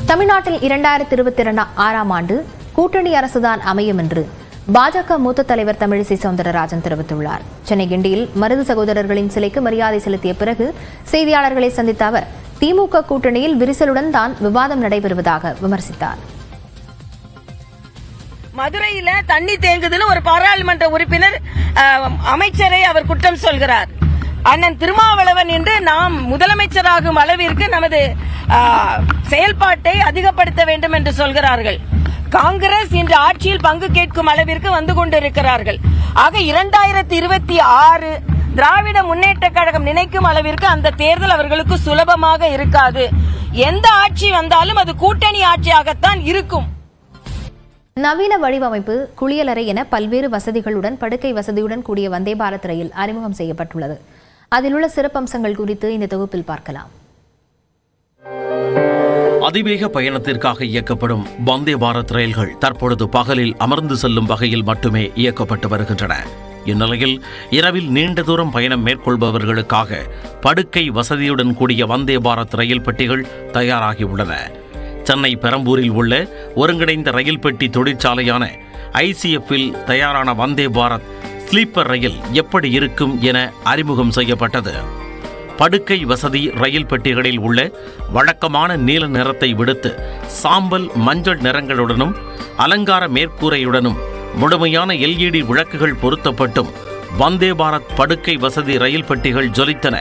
தமிழ்நாட்டில் இரண்டாயிரத்தி இருபத்தி ஆறாம் ஆண்டு கூட்டணி அரசுதான் அமையும் என்று பாஜக மூத்த தலைவர் தமிழிசை சவுந்தரராஜன் தெரிவித்துள்ளார் சென்னை கிண்டியில் மருது சகோதரர்களின் சிலைக்கு மரியாதை செலுத்திய பிறகு செய்தியாளர்களை சந்தித்த அவர் திமுக கூட்டணியில் விரிசலுடன் தான் விவாதம் நடைபெறுவதாக விமர்சித்தார் மதுரையில தண்ணி தேங்குதுன்னு ஒரு பாராளுமன்ற உறுப்பினர் அஹ், அமைச்சரை அவர் குற்றம் சொல்கிறார் அண்ணன் திருமாவளவன் என்று நாம் முதலமைச்சராகும் அளவிற்கு நமது அஹ், செயல்பாட்டை அதிகப்படுத்த வேண்டும் என்று சொல்கிறார்கள் காங்கிரஸ் இன்று ஆட்சியில் பங்கு கேட்கும் அளவிற்கு வந்து கொண்டிருக்கிறார்கள் ஆக இரண்டாயிரத்தி இருபத்தி ஆறு திராவிட முன்னேற்ற கழகம் நினைக்கும் அளவிற்கு அந்த தேர்தல் அவர்களுக்கு சுலபமாக இருக்காது எந்த ஆட்சி வந்தாலும் அது கூட்டணி ஆட்சியாகத்தான் இருக்கும் நவீன வடிவமைப்பு குளியலறை என பல்வேறு வசதிகளுடன் படுக்கை வசதியுடன் கூடிய வந்தே பாரத் ரயில் அறிமுகம் செய்யப்பட்டுள்ளது அதில் உள்ள சிறப்பம்சங்கள் குறித்து இந்த தொகுப்பில் பார்க்கலாம் அதிவேக பயணத்திற்காக இயக்கப்படும் வந்தே பாரத் ரயில்கள் தற்பொழுது பகலில் அமர்ந்து செல்லும் வகையில் மட்டுமே இயக்கப்பட்டு வருகின்றன இந்நிலையில் இரவில் நீண்ட தூரம் பயணம் மேற்கொள்பவர்களுக்காக படுக்கை வசதியுடன் கூடிய வந்தே பாரத் ரயில் பெட்டிகள் தயாராகியுள்ளன சென்னை பெரம்பூரில் உள்ள ஒருங்கிணைந்த ரயில் பெட்டி தொழிற்சாலையான ஐசிஎஃப்பில் தயாரான வந்தே பாரத் ஸ்லீப்பர் ரயில் எப்படி இருக்கும் என அறிமுகம் செய்யப்பட்டது படுக்கை வசதி ரயில் பெட்டிகளில் உள்ள வழக்கமான நீல நிறத்தை விடுத்து சாம்பல் மஞ்சள் நிறங்களுடனும் அலங்கார மேற்கூரையுடனும் முழுமையான எல்இடி விளக்குகள் பொருத்தப்பட்டும் வந்தே பாரத் படுக்கை வசதி ரயில் பெட்டிகள் ஜொலித்தன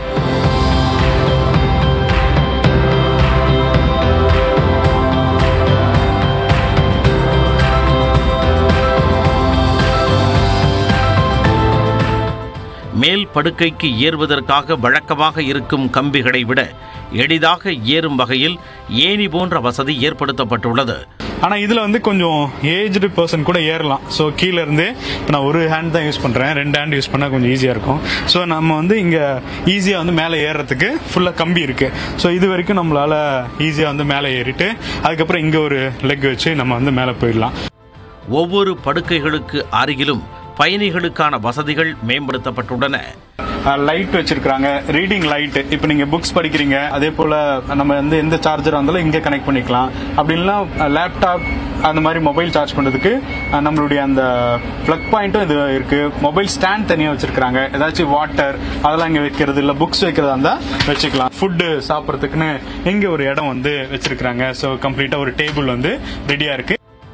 மேல் படுக்கைக்கு ஏறுவதற்காக வழக்கமாக இருக்கும் கம்பிகளை விட எளிதாக ஏறும் வகையில் ஏணி போன்ற வசதி ஏற்படுத்தப்பட்டுள்ளது ஆனா இதுல வந்து கொஞ்சம் ஏஜ்டு பர்சன் கூட ஏறலாம் ஸோ கீழே இருந்து இப்ப நான் ஒரு ஹேண்ட் தான் யூஸ் பண்றேன் ரெண்டு ஹேண்ட் யூஸ் பண்ணா கொஞ்சம் ஈஸியா இருக்கும் ஸோ நம்ம வந்து இங்க ஈஸியா வந்து மேலே ஏறுறதுக்கு ஃபுல்லா கம்பி இருக்கு ஸோ இது வரைக்கும் நம்மளால ஈஸியா வந்து மேலே ஏறிட்டு அதுக்கப்புறம் இங்க ஒரு லெக் வச்சு நம்ம வந்து மேலே போயிடலாம் ஒவ்வொரு படுக்கைகளுக்கு அருகிலும் பயணிகளுக்கான வசதிகள் மேம்படுத்தப்பட்டுள்ளன லைட் வச்சிருக்காங்க ரீடிங் லைட் இப்போ நீங்க புக்ஸ் படிக்கிறீங்க அதே போல நம்ம வந்து எந்த சார்ஜர் இருந்தாலும் இங்கே கனெக்ட் பண்ணிக்கலாம் அப்படி இல்லைன்னா லேப்டாப் அந்த மாதிரி மொபைல் சார்ஜ் பண்றதுக்கு அஹ், நம்மளுடைய அந்த பிளக் பாயிண்ட்டும் இது இருக்கு மொபைல் ஸ்டாண்ட் தனியாக வச்சிருக்காங்க ஏதாச்சும் வாட்டர் அதெல்லாம் இங்கே வைக்கிறது இல்லை புக்ஸ் வைக்கிறதா இருந்தா வச்சுக்கலாம் ஃபுட்டு சாப்பிட்றதுக்குன்னு இங்கே ஒரு இடம் வந்து வச்சிருக்காங்க ஸோ கம்ப்ளீட்டாக ஒரு டேபிள் வந்து ரெடியா இருக்கு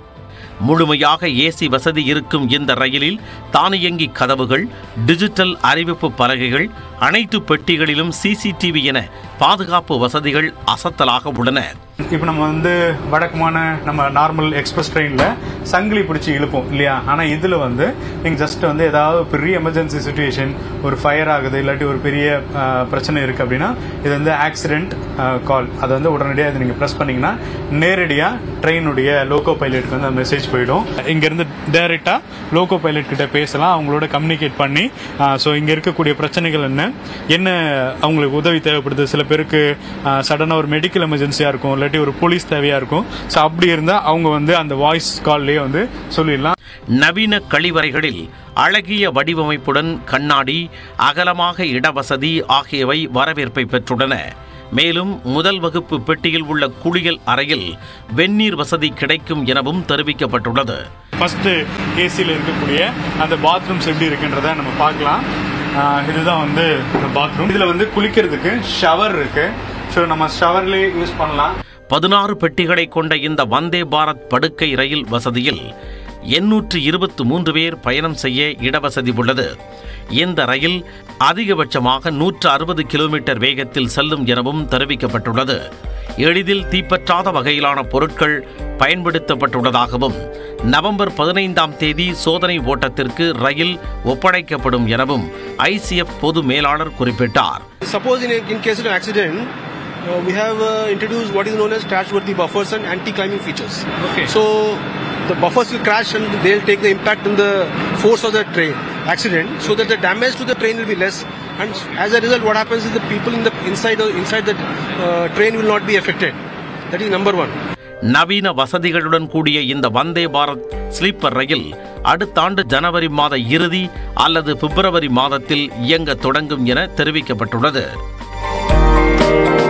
முழுமையாக ஏசி வசதி இருக்கும் இந்த ரயிலில் தானியங்கி கதவுகள் டிஜிட்டல் அறிவிப்பு பலகைகள் அனைத்து பெட்டிகளிலும் சிசிடிவி என பாதுகாப்பு வசதிகள் அசத்தலாக உள்ளன இப்போ நம்ம வந்து வழக்கமான நம்ம நார்மல் எக்ஸ்பிரஸ் ட்ரெயின்ல சங்கிலி பிடிச்சி இழுப்போம் இல்லையா ஆனா இதுல வந்து நீங்க ஜஸ்ட் வந்து ஏதாவது பெரிய எமர்ஜென்சி சுச்சுவேஷன் ஒரு ஃபயர் ஆகுது இல்லாட்டி ஒரு பெரிய அஹ், பிரச்சனை இருக்கு அப்படின்னா இது வந்து ஆக்சிடென்ட் கால் அதை வந்து உடனடியாக இது நீங்க ப்ரெஸ் பண்ணீங்கன்னா நேரடியா ட்ரெயினுடைய லோகோ பைலட்டுக்கு வந்து அந்த மெசேஜ் போயிடும் இங்க இருந்து டைரக்டா லோகோ பைலட் கிட்ட பேசலாம் அவங்களோட கம்யூனிகேட் பண்ணி ஸோ இங்க இருக்கக்கூடிய பிரச்சனைகள் என்ன என்ன அவங்களுக்கு உதவி தேவைப்படுது சில பேருக்கு சடனாக ஒரு மெடிக்கல் எமர்ஜென்சியா இருக்கும் இல்லாட்டி ஒரு போலீஸ் தேவையா இருக்கும் ஸோ அப்படி இருந்தா அவங்க வந்து அந்த வாய்ஸ் கால்லேயே வந்து சொல்லிடலாம் நவீன கழிவறைகளில் அழகிய வடிவமைப்புடன் கண்ணாடி அகலமாக இடவசதி ஆகியவை வரவேற்பை பெற்றுள்ளன மேலும் முதல் வகுப்பு பெட்டியில் உள்ள குளியல் அறையில் வெந்நீர் வசதி கிடைக்கும் எனவும் தெரிவிக்கப்பட்டுள்ளது ஃபர்ஸ்ட் ஏசியில் இருக்கக்கூடிய அந்த பாத்ரூம்ஸ் எப்படி இருக்குன்றத நம்ம பார்க்கலாம் ஆஹ் இதுதான் வந்து பாத்ரூம் இதுல வந்து குளிக்கிறதுக்கு ஷவர் இருக்கு ஸோ நம்ம ஷவர்லேயே யூஸ் பண்ணலாம் பதினாறு பெட்டிகளை கொண்ட இந்த வந்தே பாரத் படுக்கை ரயில் வசதியில் எண்ணூற்று இருபத்து மூன்று பேர் பயணம் செய்ய இடவசதி உள்ளது இந்த ரயில் அதிகபட்சமாக நூற்று அறுபது கிலோமீட்டர் வேகத்தில் செல்லும் எனவும் தெரிவிக்கப்பட்டுள்ளது எளிதில் தீப்பற்றாத வகையிலான பொருட்கள் பயன்படுத்தப்பட்டுள்ளதாகவும் நவம்பர் பதினைந்தாம் தேதி சோதனை ஓட்டத்திற்கு ரயில் ஒப்படைக்கப்படும் எனவும் ஐசிஎஃப் பொது மேலாளர் குறிப்பிட்டார் Suppose in, a, in case of an accident, uh, we have uh, introduced what is known as crashworthy buffers and anti-climbing features. Okay. So the buffers will crash and they'll take the impact in the force of the train accident, so that the damage to the train will be less. And as a result, what happens is the people in the inside the inside the uh, train will not be affected. That is number one. நவீன வசதிகளுடன் கூடிய இந்த வந்தே Bharat sleeper ரயில் அடுத்த ஆண்டு ஜனவரி மாத இறுதி அல்லது பிப்ரவரி மாதத்தில் இயங்க தொடங்கும் என தெரிவிக்கப்பட்டுள்ளது